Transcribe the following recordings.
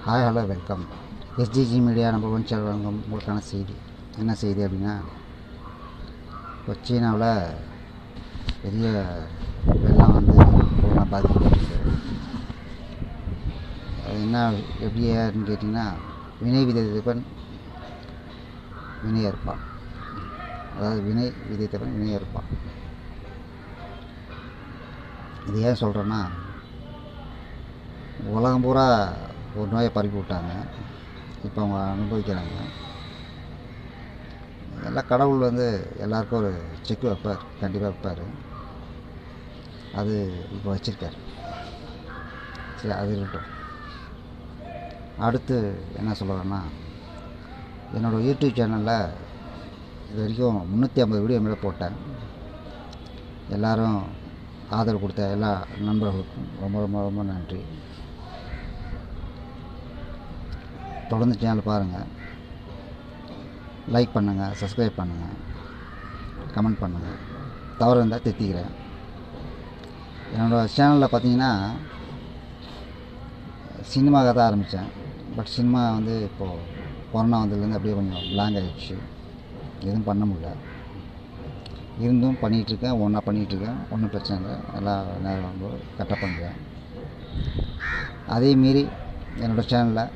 hi hello welcome STG media number one channel வழங்கும் உங்களுக்கான செய்தி என்ன செய்தி அப்படின்னா இப்போ சீனாவில் பெரிய வெள்ளம் வந்து பூரா பாதிக்கப்பட்டிருக்கு அது என்ன எப்படின்னு கேட்டிங்கன்னா வினை விதைத்தவன் வினை இருப்பான் அதாவது வினை விதைத்தவன் வினை இருப்பான் இது ஏன் சொல்கிறேன்னா உலகம் பூரா ஒரு நோயை பரப்பி விட்டாங்க இப்போ அவங்க அனுபவிக்கிறாங்க எல்லாம் கடவுள் வந்து எல்லாருக்கும் ஒரு செக் வைப்பார் கண்டிப்பாக வைப்பார் அது இப்போ வச்சுருக்கார் சரி அது இருக்கட்டும் அடுத்து என்ன சொல்கிறேன்னா என்னோடய யூடியூப் சேனலில் இது வரைக்கும் முந்நூற்றி ஐம்பது வீடியோ மேலே போட்டேன் எல்லோரும் ஆதரவு கொடுத்த எல்லா நண்பர்களுக்கும் ரொம்ப ரொம்ப ரொம்ப நன்றி தொடர்ந்து சேனல் பாருங்கள் லைக் பண்ணுங்கள் சப்ஸ்கிரைப் பண்ணுங்கள் கமெண்ட் பண்ணுங்கள் தவறு இருந்தால் திருத்திக்கிறேன் என்னோடய சேனலில் பார்த்தீங்கன்னா சினிமா கதை ஆரம்பித்தேன் பட் சினிமா வந்து இப்போது கொரோனா வந்ததுலேருந்து அப்படியே கொஞ்சம் பிளாங்க் ஆகிடுச்சு எதுவும் பண்ண முடியல இருந்தும் பண்ணிகிட்ருக்கேன் ஒன்றா பண்ணிகிட்ருக்கேன் ஒன்றும் பிரச்சனை இல்லை எல்லா நேரம் வந்து கரெக்டாக பண்ணுறேன் அதே மீறி என்னோடய சேனலில்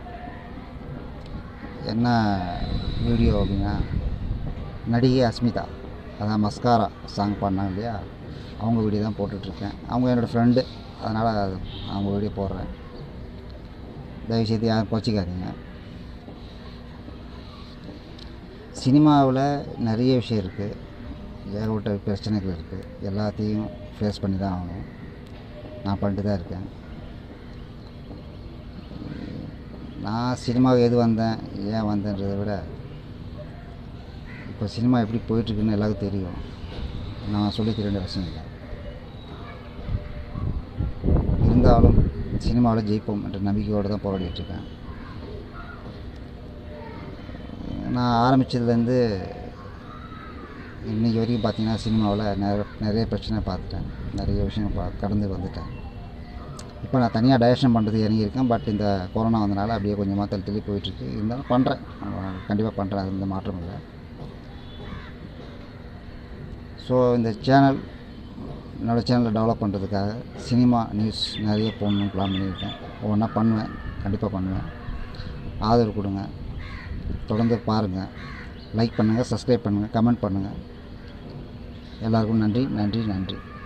என்ன வீடியோ அப்படின்னா நடிகை அஸ்மிதா அதான் மஸ்காரா சாங் பாடினாங்க இல்லையா அவங்க வீடியோ தான் போட்டுட்ருக்கேன் அவங்க என்னோடய ஃப்ரெண்டு அதனால் அவங்க வீடியோ போடுறேன் தயவுசெய்து யாரும் கோச்சிக்காதீங்க சினிமாவில் நிறைய விஷயம் இருக்குது ஏகப்பட்ட பிரச்சனைகள் இருக்குது எல்லாத்தையும் ஃபேஸ் பண்ணி தான் ஆகணும் நான் பண்ணிட்டு தான் இருக்கேன் நான் சினிமாவுக்கு எது வந்தேன் ஏன் வந்தேன்றதை விட இப்போ சினிமா எப்படி போயிட்டுருக்குன்னு எல்லாருக்கும் தெரியும் நான் சொல்லி தெரிய வேண்டிய அவசியம் இல்லை இருந்தாலும் சினிமாவில் ஜெயிப்போம் என்ற நம்பிக்கையோடு தான் போராடிட்டுருக்கேன் நான் ஆரம்பித்ததுலேருந்து இன்றைக்கி வரைக்கும் பார்த்தீங்கன்னா சினிமாவில் நிறைய நிறைய பிரச்சனை பார்த்துட்டேன் நிறைய விஷயம் பா கடந்து வந்துட்டேன் இப்போ நான் தனியாக டைரக்ஷன் பண்ணுறது இறங்கியிருக்கேன் பட் இந்த கொரோனா வந்தனால அப்படியே கொஞ்சமாக தள்ளி தள்ளி போயிட்டுருக்கு இருந்தாலும் பண்ணுறேன் கண்டிப்பாக பண்ணுறேன் அது எந்த மாற்றம் இல்லை ஸோ இந்த சேனல் என்னோடய சேனலை டெவலப் பண்ணுறதுக்காக சினிமா நியூஸ் நிறைய போடணும்னு பிளான் பண்ணியிருக்கேன் ஒவ்வொன்றா பண்ணுவேன் கண்டிப்பாக பண்ணுவேன் ஆதரவு கொடுங்க தொடர்ந்து பாருங்கள் லைக் பண்ணுங்கள் சப்ஸ்கிரைப் பண்ணுங்கள் கமெண்ட் பண்ணுங்கள் எல்லாருக்கும் நன்றி நன்றி நன்றி